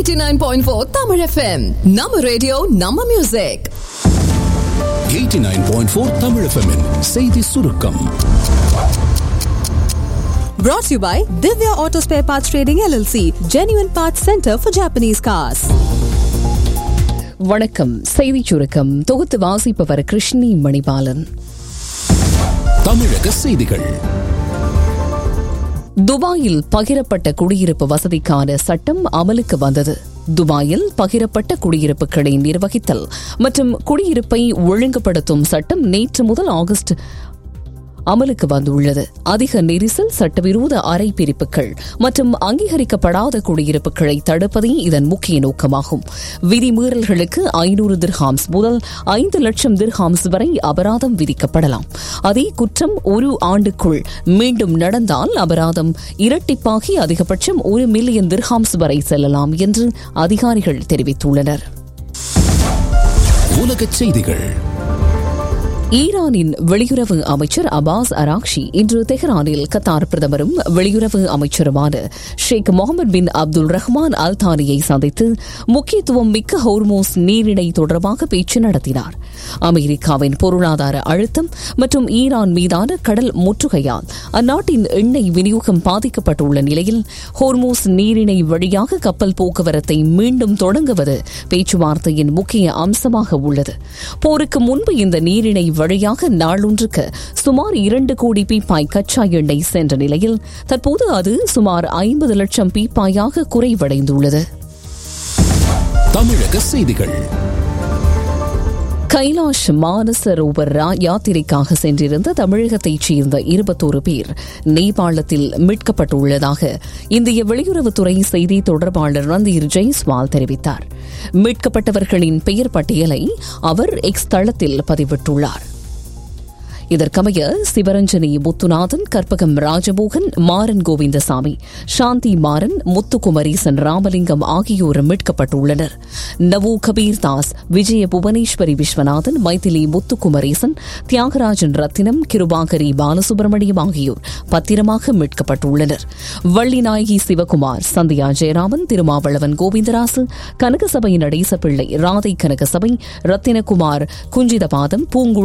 89.4 Tamil FM. நம்ம radio நம்ம music 89.4 Tamil FM -இன் செய்தி சுருக்கம் Brought to you by Divya Auto Spare Parts Trading LLC, Genuine Parts Center for Japanese Cars. வணக்கம் செய்திச் சுருக்கம் தொகுத்து வாசிப்பவர் கிருஷ்ணி மணிபாலன் தமிழக செய்திகள் துபாயில் பகிரப்பட்ட குடியிருப்பு வசதிக்கான சட்டம் அமலுக்கு வந்தது துபாயில் பகிரப்பட்ட குடியிருப்புகளை நிர்வகித்தல் மற்றும் குடியிருப்பை ஒழுங்குபடுத்தும் சட்டம் நேற்று முதல் ஆகஸ்ட் அமலுக்கு வந்துள்ளது அதிக நெரிசல் சட்டவிரோத அறை பிரிப்புகள் மற்றும் அங்கீகரிக்கப்படாத குடியிருப்புகளை தடுப்பதே இதன் முக்கிய நோக்கமாகும் விதிமீறல்களுக்கு ஐநூறு திர்ஹாம்ஸ் முதல் ஐந்து லட்சம் திர்ஹாம்ஸ் வரை அபராதம் விதிக்கப்படலாம் அதே குற்றம் ஒரு ஆண்டுக்குள் மீண்டும் நடந்தால் அபராதம் இரட்டிப்பாகி அதிகபட்சம் ஒரு மில்லியன் திர்ஹாம்ஸ் வரை செல்லலாம் என்று அதிகாரிகள் தெரிவித்துள்ளனர் உலகச் செய்திகள் ஈரானின் வெளியுறவு அமைச்சர் அபாஸ் அராக்ஷி இன்று தெஹ்ரானில் கத்தார் பிரதமரும் வெளியுறவு அமைச்சருமான ஷேக் முகமது பின் அப்துல் ரஹ்மான் அல் தானியை சந்தித்து முக்கியத்துவம் மிக்க ஹோர்மோஸ் நீரிணை தொடர்பாக பேச்சு நடத்தினார் அமெரிக்காவின் பொருளாதார அழுத்தம் மற்றும் ஈரான் மீதான கடல் முற்றுகையால் அந்நாட்டின் எண்ணெய் விநியோகம் பாதிக்கப்பட்டுள்ள நிலையில் ஹோர்மோஸ் நீரிணை வழியாக கப்பல் போக்குவரத்தை மீண்டும் தொடங்குவது பேச்சுவார்த்தையின் முக்கிய அம்சமாக உள்ளது போருக்கு முன்பு இந்த நீரிணை வழியாக நாளொன்றுக்கு சுமார் இரண்டு கோடி பீப்பாய் கச்சா எண்ணெய் சென்ற நிலையில் தற்போது அது சுமார் ஐம்பது லட்சம் பீப்பாயாக குறைவடைந்துள்ளது தமிழக செய்திகள் கைலாஷ் மானசரோவர் யாத்திரைக்காக சென்றிருந்த தமிழகத்தைச் சேர்ந்த இருபத்தோரு பேர் நேபாளத்தில் மீட்கப்பட்டுள்ளதாக இந்திய வெளியுறவுத்துறை செய்தி தொடர்பாளர் ரந்தீர் ஜெய்ஸ்வால் தெரிவித்தார் மீட்கப்பட்டவர்களின் பெயர் பட்டியலை அவர் எக்ஸ் தளத்தில் பதிவிட்டுள்ளார் இதற்கமைய சிவரஞ்சனி முத்துநாதன் கற்பகம் ராஜமோகன் மாறன் கோவிந்தசாமி சாந்தி மாறன் முத்துக்குமரீசன் ராமலிங்கம் ஆகியோர் மீட்கப்பட்டுள்ளனர் நவோ கபீர் தாஸ் விஜய புவனேஸ்வரி விஸ்வநாதன் மைதிலி முத்துக்குமரேசன் தியாகராஜன் ரத்தினம் கிருபாகரி பாலசுப்ரமணியம் ஆகியோர் பத்திரமாக மீட்கப்பட்டுள்ளனர் வள்ளிநாயகி சிவகுமார் சந்தியா ஜெயராமன் திருமாவளவன் கோவிந்தராசு கனகசபை நடேசபிள்ளை ராதை கனகசபை ரத்தினகுமார் குஞ்சிதபாதம் பூங்குழ